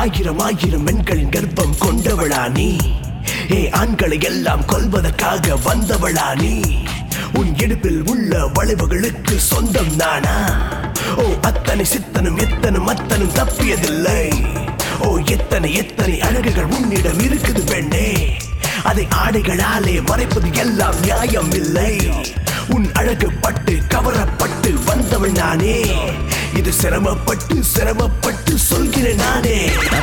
ஆயிரம் ஆயிரம் பெண்களின் கர்ப்பம் கொண்டவளா நீ ஏ ஆண்களை எல்லாம் கொல்வதற்காக வந்தவளா நீ உன் இடுப்பில் உள்ள வளைவுகளுக்கு சொந்தம் நானா ஓ அத்தனை சித்தனும் எத்தனும் அத்தனும் தப்பியதில்லை ஓ எத்தனை எத்தனை அழகுகள் உன்னிடம் இருக்குது பெண்ணே அதை ஆடைகளாலே மறைப்பது எல்லாம் நியாயம் இல்லை உன் அழகு பட்டு கவரப்பட்டு வந்தவள் நானே இது சிரமப்பட்டு சிரமப்பட்டு சொல்கிறேன் நானே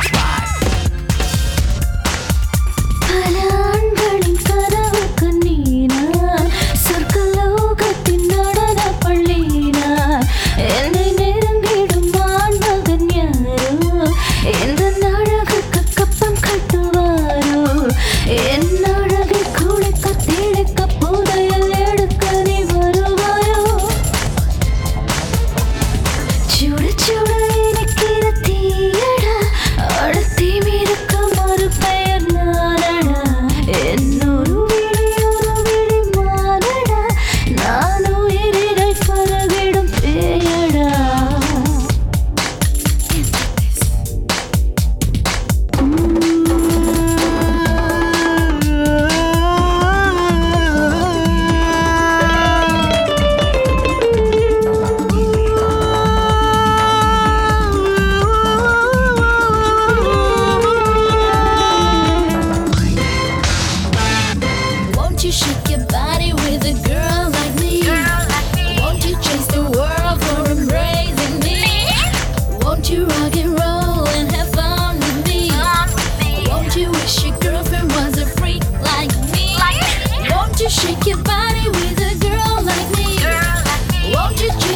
பல ஆண்களின் கனவுக்கு நீனாய் சொர்க்கலோகத்தின் நடன பள்ளினாய் என்னை நெருங்கிடும் ஆண்மகன் யாரோ எந்த அழகுக்கு கப்பம் கட்டுவாரோ என் அழகை குளிக்க திளைக்க புதையல் எடுக்க நீ வருவாயோ சுட சுட இருக்கிற தீயடா அடுத்தி மிருக்க மறு பெயர் நானடா என்னொரு விழி ஒரு விழி மானடா நான் உயிரிடை பரவிடும் பேயடா Won't you shake your body with a girl like me? Won't you chase the world for embracing me? Won't you rock and roll and have fun with me? Won't you wish your girlfriend was a freak like me? Won't you shake your body with a girl like me? Won't you